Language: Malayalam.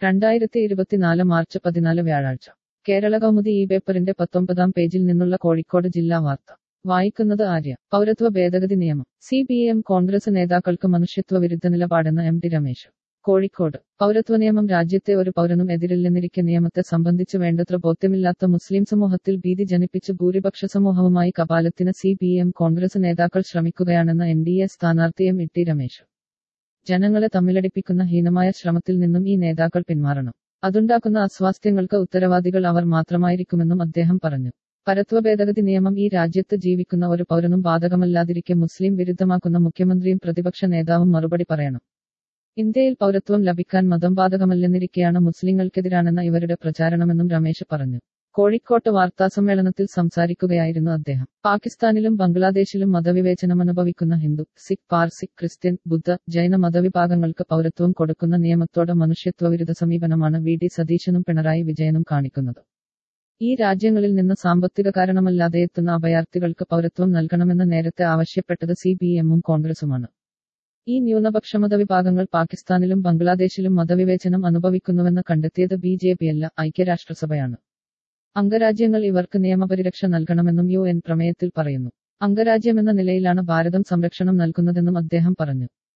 രണ്ടായിരത്തി ഇരുപത്തിനാല് മാർച്ച് പതിനാല് വ്യാഴാഴ്ച കേരള കൗമുദി ഈ പേപ്പറിന്റെ പത്തൊമ്പതാം പേജിൽ നിന്നുള്ള കോഴിക്കോട് ജില്ലാ വാർത്ത വായിക്കുന്നത് ആര്യ പൗരത്വ ഭേദഗതി നിയമം സി പി എം കോൺഗ്രസ് നേതാക്കൾക്ക് മനുഷ്യത്വ വിരുദ്ധ നിലപാടെന്ന് എം ടി രമേശ് കോഴിക്കോട് പൗരത്വ നിയമം രാജ്യത്തെ ഒരു പൗരനും എതിരില്ലെന്നിരിക്കെ നിയമത്തെ സംബന്ധിച്ച് വേണ്ടത്ര ബോധ്യമില്ലാത്ത മുസ്ലിം സമൂഹത്തിൽ ഭീതി ജനിപ്പിച്ച് ഭൂരിപക്ഷ സമൂഹവുമായി കപാലത്തിന് സി പി എം കോൺഗ്രസ് നേതാക്കൾ ശ്രമിക്കുകയാണെന്ന് എൻ ഡി എ സ്ഥാനാർത്ഥി എം ഇ ടി രമേശ് ജനങ്ങളെ തമ്മിലടിപ്പിക്കുന്ന ഹീനമായ ശ്രമത്തിൽ നിന്നും ഈ നേതാക്കൾ പിന്മാറണം അതുണ്ടാക്കുന്ന അസ്വാസ്ഥ്യങ്ങൾക്ക് ഉത്തരവാദികൾ അവർ മാത്രമായിരിക്കുമെന്നും അദ്ദേഹം പറഞ്ഞു പരത്വ ഭേദഗതി നിയമം ഈ രാജ്യത്ത് ജീവിക്കുന്ന ഒരു പൗരനും ബാധകമല്ലാതിരിക്കെ മുസ്ലിം വിരുദ്ധമാക്കുന്ന മുഖ്യമന്ത്രിയും പ്രതിപക്ഷ നേതാവും മറുപടി പറയണം ഇന്ത്യയിൽ പൗരത്വം ലഭിക്കാൻ മതം ബാധകമല്ലെന്നിരിക്കെയാണ് മുസ്ലിങ്ങൾക്കെതിരാണെന്ന ഇവരുടെ പ്രചാരണമെന്നും രമേശ് പറഞ്ഞു കോഴിക്കോട്ട് വാർത്താസമ്മേളനത്തിൽ സംസാരിക്കുകയായിരുന്നു അദ്ദേഹം പാകിസ്ഥാനിലും ബംഗ്ലാദേശിലും മതവിവേചനം അനുഭവിക്കുന്ന ഹിന്ദു സിഖ് പാർസി ക്രിസ്ത്യൻ ബുദ്ധ ജൈന മതവിഭാഗങ്ങൾക്ക് പൗരത്വം കൊടുക്കുന്ന നിയമത്തോട് മനുഷ്യത്വവിരുദ്ധ സമീപനമാണ് വി ഡി സതീശനും പിണറായി വിജയനും കാണിക്കുന്നത് ഈ രാജ്യങ്ങളിൽ നിന്ന് സാമ്പത്തിക കാരണമല്ലാതെ എത്തുന്ന അഭയാർത്ഥികൾക്ക് പൗരത്വം നൽകണമെന്ന് നേരത്തെ ആവശ്യപ്പെട്ടത് സി പി എമ്മും കോൺഗ്രസുമാണ് ഈ ന്യൂനപക്ഷ മതവിഭാഗങ്ങൾ പാകിസ്ഥാനിലും ബംഗ്ലാദേശിലും മതവിവേചനം അനുഭവിക്കുന്നുവെന്ന് കണ്ടെത്തിയത് ബി ജെ പിയല്ല ഐക്യരാഷ്ട്രസഭയാണ് അംഗരാജ്യങ്ങൾ ഇവർക്ക് നിയമപരിരക്ഷ നൽകണമെന്നും യു എൻ പ്രമേയത്തിൽ പറയുന്നു അംഗരാജ്യമെന്ന നിലയിലാണ് ഭാരതം സംരക്ഷണം നൽകുന്നതെന്നും അദ്ദേഹം പറഞ്ഞു